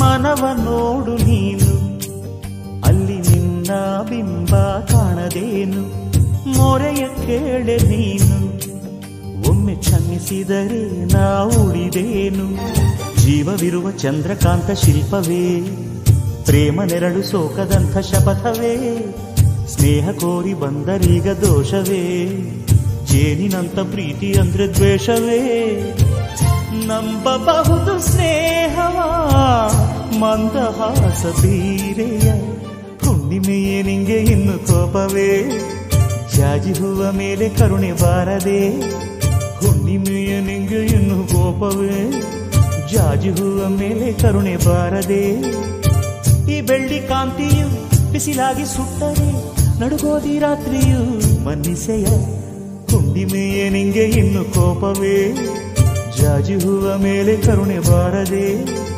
ಮನವ ನೋಡು ನೀನು ಅಲ್ಲಿ ನಿನ್ನ ಬಿಂಬ ಕಾಣದೇನು ಮೊರೆಯ ಕೇಳೆ ನೀನು ಒಮ್ಮೆ ಕ್ಷಮಿಸಿದರೆ ನಾ ಉಳಿದೇನು ಜೀವವಿರುವ ಚಂದ್ರಕಾಂತ ಶಿಲ್ಪವೇ ಪ್ರೇಮ ನೆರಳು ಸೋಕದಂಥ ಶಪಥವೇ ಸ್ನೇಹ ಕೋರಿ ಬಂದರೀಗ ದೋಷವೇ ಜೇನಿನಂತ ಪ್ರೀತಿ ಅಂದ್ರೆ ದ್ವೇಷವೇ ನಂಬಬಹುದು ಸ್ನೇಹವ ಮಂದಹಾಸ ಬೀರೆಯ ಹುಣ್ಣಿಮೆಯೇ ನಿಂಗೆ ಇನ್ನು ಕೋಪವೇ ಜಾಜಿ ಹೂವ ಮೇಲೆ ಕರುಣೆ ಬಾರದೆ ಹುಣ್ಣಿಮೆಯ ನಿಂಗೆ ಇನ್ನು ಕೋಪವೇ ಜಾಜಿ ಹೂವ ಮೇಲೆ ಕರುಣೆ ಬಾರದೆ ಈ ಬೆಳ್ಳಿ ಕಾಂತಿಯು ಬಿಸಿಲಾಗಿ ಸುಟ್ಟರೆ ನಡುಗೋದಿ ರಾತ್ರಿಯು ಮನ್ನಿಸೆಯ ಹುಣ್ಣಿಮೆಯೇ ನಿಂಗೆ ಇನ್ನು ಕೋಪವೇ ಜಾಜಿ ಹೂವ ಮೇಲೆ ಕರುಣೆ ಬಾರದೆ